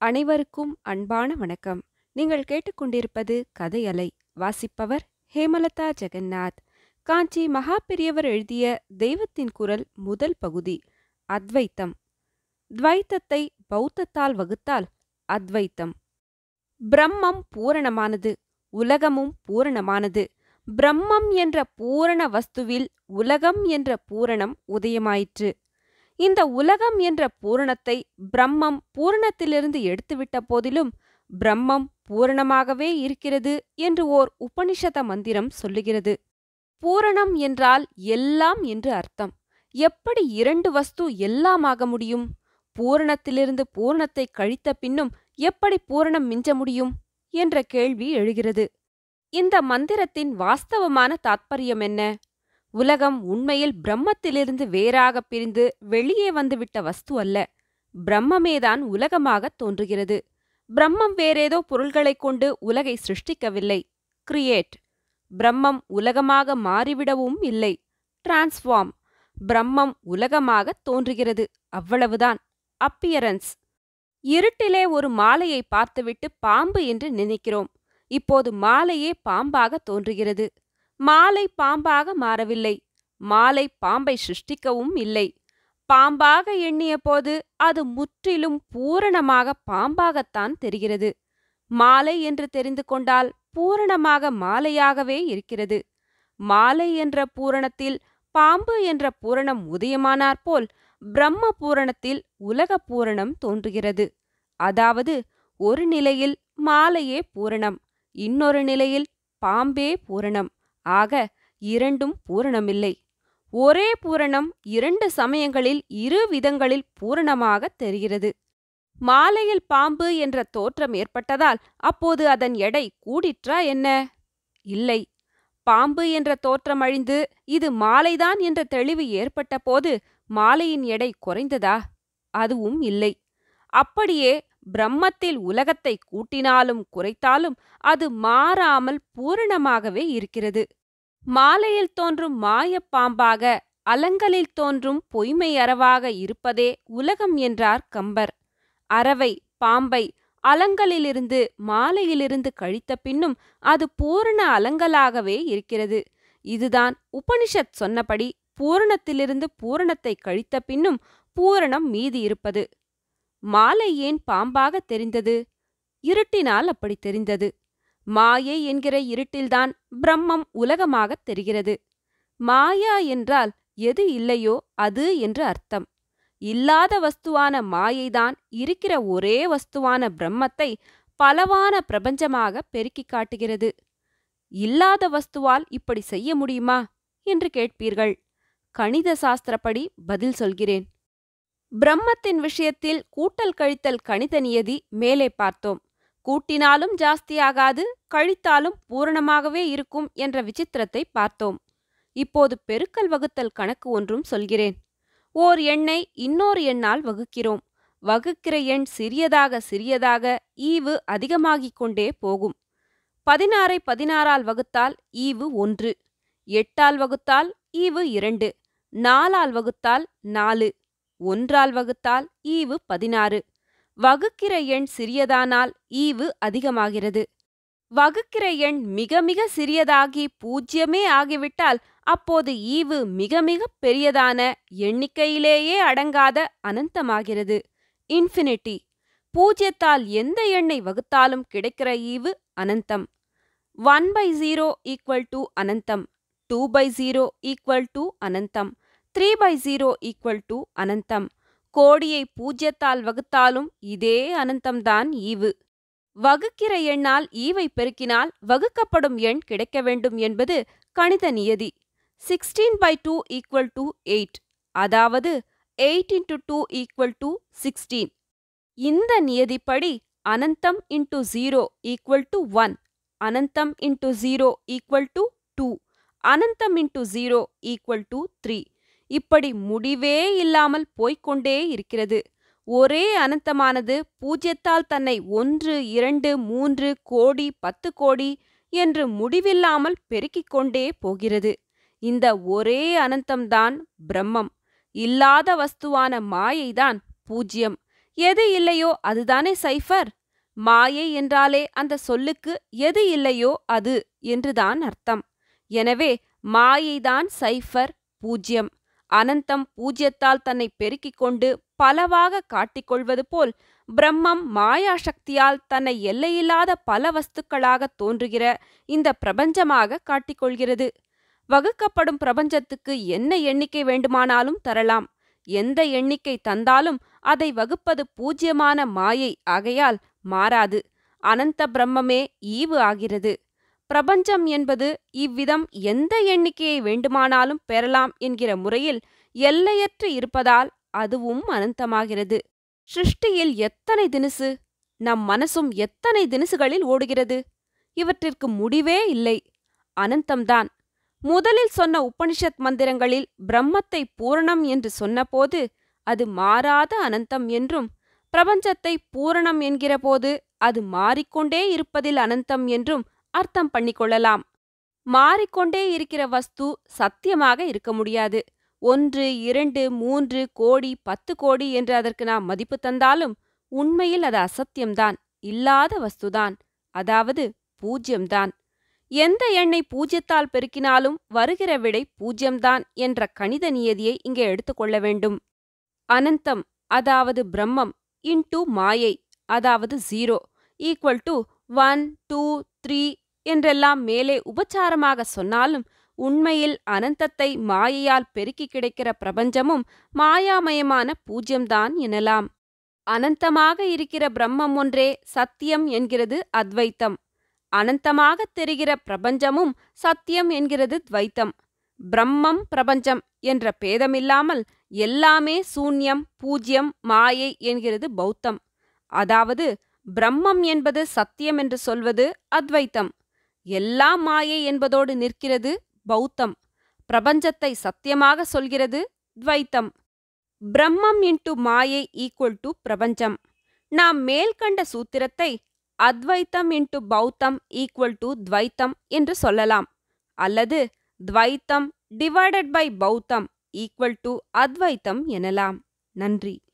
அனைவருக்கும் அன்பான வணக்கம் நீங்கள் கேட்டுக்கொண்டிருப்பது கதையலை வாசிப்பவர் ஹேமலதா ஜெகநாத் காஞ்சி மகா பெரியவர் எழுதிய தெய்வத்தின் குரல் முதல் பகுதி அத்வைத்தம் துவைத்தத்தை பௌத்தத்தால் வகுத்தால் அத்வைத்தம் பிரம்மம் பூரணமானது உலகமும் பூரணமானது பிரம்மம் என்ற பூரண வஸ்துவில் உலகம் என்ற பூரணம் உதயமாயிற்று இந்த உலகம் என்ற பூரணத்தை பிரம்மம் பூரணத்திலிருந்து எடுத்துவிட்ட போதிலும் பிரம்மம் பூரணமாகவே இருக்கிறது என்று ஓர் உபனிஷத மந்திரம் சொல்லுகிறது பூரணம் என்றால் எல்லாம் என்று அர்த்தம் எப்படி இரண்டு வஸ்து எல்லாமாக முடியும் பூரணத்திலிருந்து பூரணத்தை கழித்த பின்னும் எப்படி பூரணம் மிஞ்ச முடியும் என்ற கேள்வி எழுகிறது இந்த மந்திரத்தின் வாஸ்தவமான தாத்பரியம் என்ன உலகம் உண்மையில் பிரம்மத்திலிருந்து வேறாக பிரிந்து வெளியே வந்துவிட்ட வஸ்து அல்ல பிரம்மமேதான் உலகமாகத் தோன்றுகிறது பிரம்மம் வேறேதோ பொருள்களைக் கொண்டு உலகை சிருஷ்டிக்கவில்லை கிரியேட் பிரம்மம் உலகமாக மாறிவிடவும் இல்லை டிரான்ஸ்ஃபார்ம் பிரம்மம் உலகமாகத் தோன்றுகிறது அவ்வளவுதான் அப்பியரன்ஸ் இருட்டிலே ஒரு மாலையை பார்த்துவிட்டு பாம்பு என்று நினைக்கிறோம் இப்போது மாலையே பாம்பாக தோன்றுகிறது மாலை பாம்பாக மாறவில்லை மாலை பாம்பை சிருஷ்டிக்கவும் இல்லை பாம்பாக எண்ணிய போது அது முற்றிலும் பூரணமாக பாம்பாகத்தான் தெரிகிறது மாலை என்று தெரிந்து கொண்டால் பூரணமாக மாலையாகவே இருக்கிறது மாலை என்ற பூரணத்தில் பாம்பு என்ற பூரணம் உதயமானாற்போல் பிரம்ம பூரணத்தில் உலக பூரணம் தோன்றுகிறது அதாவது ஒரு நிலையில் மாலையே பூரணம் இன்னொரு நிலையில் பாம்பே பூரணம் ஆக இரண்டும் பூரணமில்லை ஒரே பூரணம் இரண்டு சமயங்களில் இரு விதங்களில் பூரணமாக தெரிகிறது மாலையில் பாம்பு என்ற தோற்றம் ஏற்பட்டதால் அப்போது அதன் எடை கூடிற்றா என்ன இல்லை பாம்பு என்ற தோற்றம் அழிந்து இது மாலைதான் என்ற தெளிவு ஏற்பட்ட போது மாலையின் எடை குறைந்ததா அதுவும் இல்லை அப்படியே பிரம்மத்தில் உலகத்தை கூட்டினாலும் குறைத்தாலும் அது மாறாமல் பூரணமாகவே இருக்கிறது மாலையில் தோன்றும் மாயப் பாம்பாக அலங்கலில் தோன்றும் பொய்மை அறவாக இருப்பதே உலகம் என்றார் கம்பர் அறவை பாம்பை அலங்கலிலிருந்து மாலையிலிருந்து கழித்த பின்னும் அது பூரண அலங்கலாகவே இருக்கிறது இதுதான் உபனிஷத் சொன்னபடி பூரணத்திலிருந்து பூரணத்தை கழித்த பின்னும் பூரணம் மீதி இருப்பது மாலை ஏன் பாம்பாக தெரிந்தது இருட்டினால் அப்படி தெரிந்தது மாயை என்கிற இருட்டில்தான் பிரம்மம் உலகமாகத் தெரிகிறது மாயா என்றால் எது இல்லையோ அது என்று அர்த்தம் இல்லாத வஸ்துவான மாயைதான் இருக்கிற ஒரே வஸ்துவான பிரம்மத்தை பலவான பிரபஞ்சமாக பெருக்கிக் காட்டுகிறது இல்லாத வஸ்துவால் இப்படி செய்ய முடியுமா என்று கேட்பீர்கள் கணித சாஸ்திரப்படி பதில் சொல்கிறேன் பிரம்மத்தின் விஷயத்தில் கூட்டல் கழித்தல் கணித நியதி மேலே பார்த்தோம் கூட்டினாலும் ஜாஸ்தியாகாது கழித்தாலும் பூரணமாகவே இருக்கும் என்ற விசித்திரத்தை பார்த்தோம் இப்போது பெருக்கல் வகுத்தல் கணக்கு ஒன்றும் சொல்கிறேன் ஓர் எண்ணை இன்னொரு எண்ணால் வகுக்கிறோம் வகுக்கிற எண் சிறியதாக சிறியதாக ஈவு அதிகமாகிக் கொண்டே போகும் பதினாறை பதினாறால் வகுத்தால் ஈவு ஒன்று எட்டால் வகுத்தால் ஈவு இரண்டு நாலால் வகுத்தால் நாலு ஒன்றால் வகுத்தால் ஈவு பதினாறு வகுக்கிற எண் சிறியதானால் ஈவு அதிகமாகிறது வகுக்கிற எண் மிக மிக சிறியதாகி பூஜ்யமே ஆகிவிட்டால் அப்போது ஈவு மிக மிக பெரியதான எண்ணிக்கையிலேயே அடங்காத அனந்தமாகிறது இன்ஃபினிட்டி பூஜ்யத்தால் எந்த எண்ணை வகுத்தாலும் கிடைக்கிற ஈவு அனந்தம் one by zero equal to அனந்தம் two by zero equal to அனந்தம் three by zero equal to அனந்தம் கோடியை பூஜ்யத்தால் வகுத்தாலும் இதே அனந்தம்தான் ஈவு வகுக்கிற எண்ணால் ஈவை பெருக்கினால் வகுக்கப்படும் எண் கிடைக்க வேண்டும் என்பது கணித நியதி sixteen by two equal to eight அதாவது eight into two equal to sixteen இந்த நியதிப்படி அனந்தம் into zero equal to one அனந்தம் into zero equal to two அனந்தம் into zero equal to three இப்படி முடிவே இல்லாமல் போய்க்கொண்டே இருக்கிறது ஒரே அனந்தமானது பூஜ்யத்தால் தன்னை ஒன்று இரண்டு மூன்று கோடி பத்து கோடி என்று முடிவில்லாமல் பெருக்கிக் கொண்டே போகிறது இந்த ஒரே அனந்தம்தான் பிரம்மம் இல்லாத வஸ்துவான மாயைதான் பூஜ்யம் எது இல்லையோ அதுதானே சைஃபர் மாயை என்றாலே அந்த சொல்லுக்கு எது இல்லையோ அது என்றுதான் அர்த்தம் எனவே மாயைதான் சைஃபர் பூஜ்யம் அனந்தம் பூஜ்யத்தால் தன்னை பெருக்கிக் கொண்டு பலவாக காட்டிக்கொள்வது போல் பிரம்மம் மாயா சக்தியால் தன்னை எல்லையில்லாத பல வஸ்துக்களாக தோன்றுகிற இந்த பிரபஞ்சமாக காட்டிக்கொள்கிறது வகுக்கப்படும் பிரபஞ்சத்துக்கு என்ன எண்ணிக்கை வேண்டுமானாலும் தரலாம் எந்த எண்ணிக்கை தந்தாலும் அதை வகுப்பது பூஜ்யமான மாயை ஆகையால் மாறாது அனந்த பிரம்மமே ஈவு ஆகிறது பிரபஞ்சம் என்பது இவ்விதம் எந்த எண்ணிக்கையை வேண்டுமானாலும் பெறலாம் என்கிற முறையில் எல்லையற்று இருப்பதால் அதுவும் அனந்தமாகிறது சிருஷ்டியில் எத்தனை தினுசு நம் மனசும் எத்தனை தினுசுகளில் ஓடுகிறது இவற்றிற்கு முடிவே இல்லை அனந்தம்தான் முதலில் சொன்ன உபனிஷத் மந்திரங்களில் பிரம்மத்தை பூரணம் என்று சொன்னபோது அது மாறாத அனந்தம் என்றும் பிரபஞ்சத்தை பூரணம் என்கிறபோது அது மாறிக்கொண்டே இருப்பதில் அனந்தம் என்றும் அர்த்தம் பண்ணிக்கொள்ளலாம் மாறிக்கொண்டே இருக்கிற வஸ்து சத்தியமாக இருக்க முடியாது ஒன்று இரண்டு மூன்று கோடி பத்து கோடி என்று அதற்கு நாம் மதிப்பு தந்தாலும் உண்மையில் அது அசத்தியம்தான் இல்லாத வஸ்துதான் அதாவது பூஜ்யம்தான் எந்த எண்ணை பூஜ்யத்தால் பெருக்கினாலும் வருகிற விடை பூஜ்யம்தான் என்ற கணித நியதியை இங்கே எடுத்துக்கொள்ள வேண்டும் அனந்தம் அதாவது பிரம்மம் இன்டு மாயை அதாவது zero equal to one two three என்றெல்லாம் மேலே உபச்சாரமாக சொன்னாலும் உண்மையில் அனந்தத்தை மாயையால் பெருக்கி கிடைக்கிற பிரபஞ்சமும் மாயாமயமான பூஜ்யம்தான் எனலாம் அனந்தமாக இருக்கிற பிரம்மம் ஒன்றே சத்தியம் என்கிறது அத்வைத்தம் அனந்தமாகத் தெரிகிற பிரபஞ்சமும் சத்தியம் என்கிறது துவைத்தம் பிரம்மம் பிரபஞ்சம் என்ற பேதமில்லாமல் எல்லாமே சூன்யம் பூஜ்யம் மாயை என்கிறது பௌத்தம் அதாவது பிரம்மம் என்பது சத்தியம் என்று சொல்வது அத்வைத்தம் எல்லாம் மாயை என்பதோடு நிற்கிறது பௌத்தம் பிரபஞ்சத்தை சத்தியமாக சொல்கிறது துவைத்தம் பிரம்மம் இன்டு மாயை ஈக்குவல் டு பிரபஞ்சம் நாம் மேல் கண்ட சூத்திரத்தை அத்வைத்தம் இன்டு பௌத்தம் ஈக்குவல் டு துவைத்தம் என்று சொல்லலாம் அல்லது துவைத்தம் டிவைடட் பை பௌத்தம் ஈக்குவல் டு அத்வைத்தம் எனலாம் நன்றி